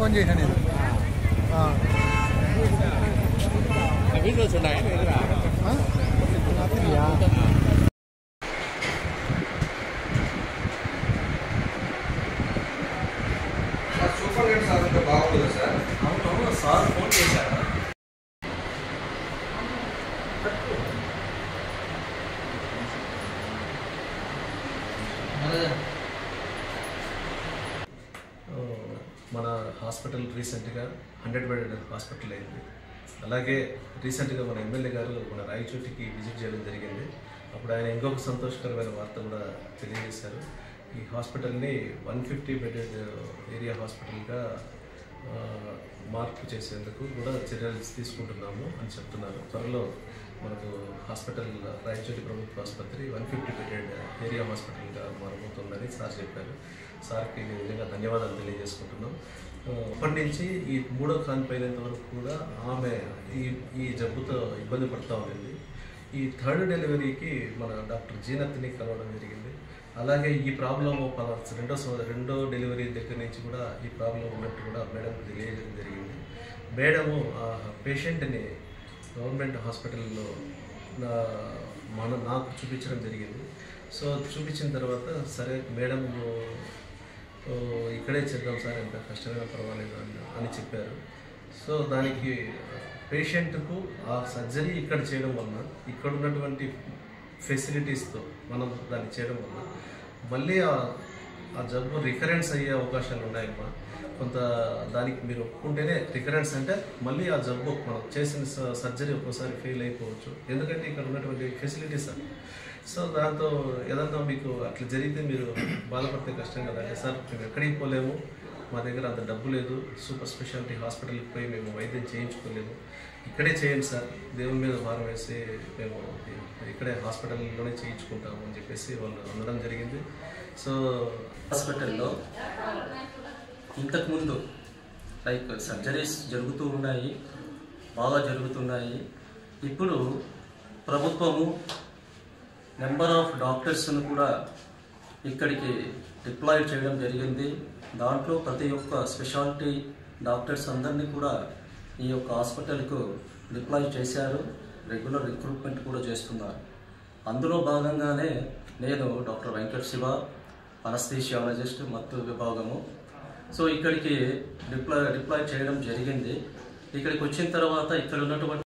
Phone చేశాను నేను ఆ. వీడియోస్ ఉన్నాయి మీ దగ్గర ఆ? రాత్రియా? సార్ సూపర్ నెట్ సార్ ఉంటే బాగుంటుంది సార్ అవును సార్ ఫోన్ చేశారా ఆ, మన హాస్పిటల్ రీసెంట్గా హండ్రెడ్ బెడ్ హాస్పిటల్ అయింది అలాగే రీసెంట్గా మన ఎమ్మెల్యే గారు మన రాయచోటికి విజిట్ చేయడం జరిగింది అప్పుడు ఆయన ఇంకొక సంతోషకరమైన వార్త కూడా తెలియజేశారు ఈ హాస్పిటల్ని వన్ ఫిఫ్టీ బెడెడ్ ఏరియా హాస్పిటల్గా ఆ, మార్పు చేసేందుకు కూడా చర్యలు తీసుకుంటున్నాము అని చెప్తున్నారు త్వరలో మనకు హాస్పిటల్ రాయచోటి ప్రభుత్వ ఆసుపత్రి వన్ ఫిఫ్టీ బెడెడ్ ఏరియా హాస్పిటల్గా మారబోతుందని సార్ చెప్పారు సార్కి నిజంగా ధన్యవాదాలు తెలియజేసుకుంటున్నాం ఆ, అప్పటి నుంచి ఈ మూడో కాన్పు అయినంత వరకు కూడా ఆమె ఈ ఈ జబ్బుతో ఇబ్బంది పడుతూ ఉండింది ఈ థర్డ్ డెలివరీకి మన డాక్టర్ జీనత్ని కలవడం జరిగింది అలాగే ఈ ప్రాబ్లం రెండో సంవ- రెండో డెలివరీ దగ్గర నుంచి కూడా ఈ ప్రాబ్లం ఉన్నట్టు కూడా మేడంకి తెలియజేయడం జరిగింది మేడము ఆ పేషెంట్ని గవర్నమెంట్ హాస్పిటల్లో నా మన నాకు చూపించడం జరిగింది సో చూపించిన తర్వాత సరే మేడం ఓ, ఇక్కడే చేద్దాం సార్ ఎంత కష్టమైనా పర్వాలేదు అని అని చెప్పారు సో దానికి పేషెంట్కు ఆ సర్జరీ ఇక్కడ చేయడం వలన ఇక్కడ ఉన్నటువంటి ఫెసిలిటీస్తో మనం దాన్ని చేయడం వలన మళ్ళీ ఆ ఆ జబ్బు రికరెన్స్ అయ్యే అవకాశాలు ఉన్నాయమ్మా కొంత దానికి మీరు ఒప్పుకుంటేనే రికరెన్స్ అంటే మళ్ళీ ఆ జబ్బు మనం చేసిన స- సర్జరీ ఒక్కోసారి ఫెయిల్ అయిపోవచ్చు ఎందుకంటే ఇక్కడ ఉన్నటువంటి ఫెసిలిటీస్ అవి సో దాంతో ఏదన్నా మీకు అట్లా జరిగితే మీరు బాధపడితే కష్టం కదా అంటే సార్ మేము ఎక్కడికి పోలేము మా దగ్గర అంత డబ్బు లేదు సూపర్ స్పెషాలిటీ హాస్పిటల్కి పోయి మేము వైద్యం చేయించుకోలేము ఇక్కడే చేయండి సార్ దేవుని మీద భారం వేసి మేము ఇక్కడే హాస్పిటల్లోనే చేయించుకుంటాము అని చెప్పేసి వాళ్ళు అనడం జరిగింది సో హాస్పిటల్లో ఇంతకుముందు లైక్ సర్జరీస్ జరుగుతూ ఉన్నాయి బాగా జరుగుతున్నాయి ఇప్పుడు ప్రభుత్వము నెంబర్ ఆఫ్ డాక్టర్స్ను కూడా ఇక్కడికి డిప్లాయ్ చేయడం జరిగింది దాంట్లో ప్రతి ఒక్క స్పెషాలిటీ డాక్టర్స్ అందరినీ కూడా ఈ యొక్క హాస్పిటల్కు డిప్లాయ్ చేశారు రెగ్యులర్ రిక్రూట్మెంట్ కూడా చేస్తున్నారు అందులో భాగంగానే నేను డాక్టర్ వెంకట్ శివ అనస్థీషియాలజిస్ట్ మత్తు విభాగము సో ఇక్కడికి డిప్లాయ్ డిప్లాయ్ చేయడం జరిగింది ఇక్కడికి వచ్చిన తర్వాత ఇక్కడ ఉన్నటువంటి